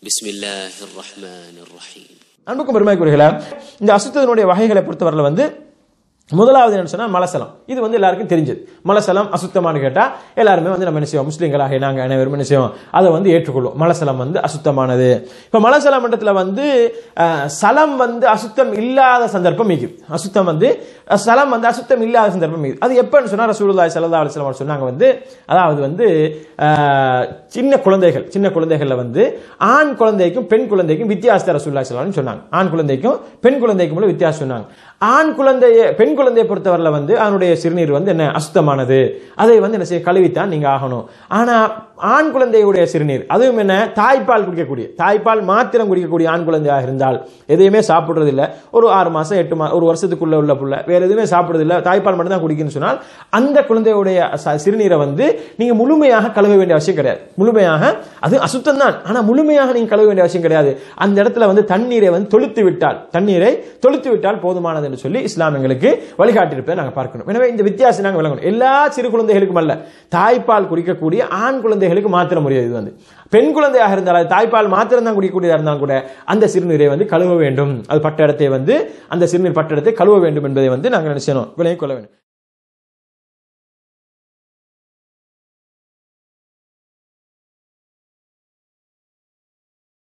بسم الله الرحمن الرحيم அன்புக்கும் பெருமைக்குரியர்களே இந்த அசுத்தத்தினுடைய வகைகளை பொறுத்தவரையில் வந்து முதலாவது என்ன சொன்னா மலசலம் இது வந்து எல்லாருக்கும் தெரிஞ்சது மலசலம் அசுத்தமானு கேட்டா எல்லாருமே வந்து நம்ம என்ன செய்வோம் முஸ்லீம்களாக நாங்க அனைவரும் என்ன செய்வோம் அதை வந்து ஏற்றுக்கொள்வோம் மலசலம் வந்து அசுத்தமானது இப்ப மலசல மண்டலத்துல வந்து அஹ், சலம் வந்து அசுத்தம் இல்லாத சந்தர்ப்பம் மிகுது அசுத்தம் வந்து அஹ், சலம் வந்து அசுத்தம் இல்லாத சந்தர்ப்பம் மிகுது அது எப்பன்னு சொன்னா ரசூலுல்லாஹி ஸல்லல்லாஹு அலைஹி வஸல்லம் சொன்னாங்க வந்து அதாவது வந்து அஹ், சின்ன குழந்தைகள் சின்ன குழந்தைகள்ல வந்து ஆண் குழந்தைக்கும் பெண் குழந்தைக்கும் வித்தியாசத்தை ரசூலுல்லாஹி ஸல்லல்லாஹு அலைஹி வஸல்லம் சொன்னாங்க ஆண் குழந்தைக்கும் பெண் குழந்தைக்கும் உள்ள வித்தியாசம் சொன்னாங்க ஆண் குழந்தைய பெண் குழந்தையை பொறுத்தவரையில வந்து அதனுடைய சிறுநீர் வந்து என்ன அசுத்தமானது அதை வந்து என்ன செய்ய கழுவித்தான் நீங்க ஆகணும் ஆனா ஆண் குழந்தையுடைய சிறுநீர் அதுவும் என்ன தாய்ப்பால் குடிக்கக்கூடிய தாய்ப்பால் மாத்திரம் குடிக்கக்கூடிய ஆண் குழந்தையாக இருந்தால் எதையுமே சாப்பிடுறது இல்ல ஒரு ஆறு மாசம் எட்டு மா ஒரு வருஷத்துக்குள்ள உள்ள புள்ள வேற எதுவுமே சாப்பிடுறது இல்ல தாய்ப்பால் மட்டும் தான் குடிக்கணும்னு சொன்னால் அந்த குழந்தையுடைய ச- சிறுநீரை வந்து நீங்க முழுமையாக கழுவ வேண்டிய அவசியம் கிடையாது முழுமையாக அது அசுத்தம் தான் ஆனா முழுமையாக நீங்க கழுவ வேண்டிய அவசியம் கிடையாது அந்த இடத்துல வந்து தண்ணீரை வந்து தொளுத்து விட்டால் தண்ணீரை தொளுத்து விட்டால் போதுமானது என்று சொல்லி இஸ்லாம் எங்களுக்கு வழிகாட்டியிருப்பதை நாங்கள் பார்க்கணும் எனவே இந்த வித்தியாசம் நாங்கள் விளங்கணும் எல்லா சிறு குழந்தைகளுக்கும் அல்ல தாய்ப்பால் குடிக்கக்கூடிய ஆண் குழந்தைகளுக்கு மாத்திரம் முடியாது இது வந்து பெண் குழந்தையாக இருந்தால் அது தாய்ப்பால் மாத்திரம் தான் குடிக்கக்கூடியதாக இருந்தாலும் கூட அந்த சிறுநீரை வந்து கழுவ வேண்டும் அது பட்ட இடத்தை வந்து அந்த சிறுநீர் பட்ட இடத்தை கழுவ வேண்டும் என்பதை வந்து நாங்கள் நினைச்சணும் விலகிக் கொள்ள வேண்டும்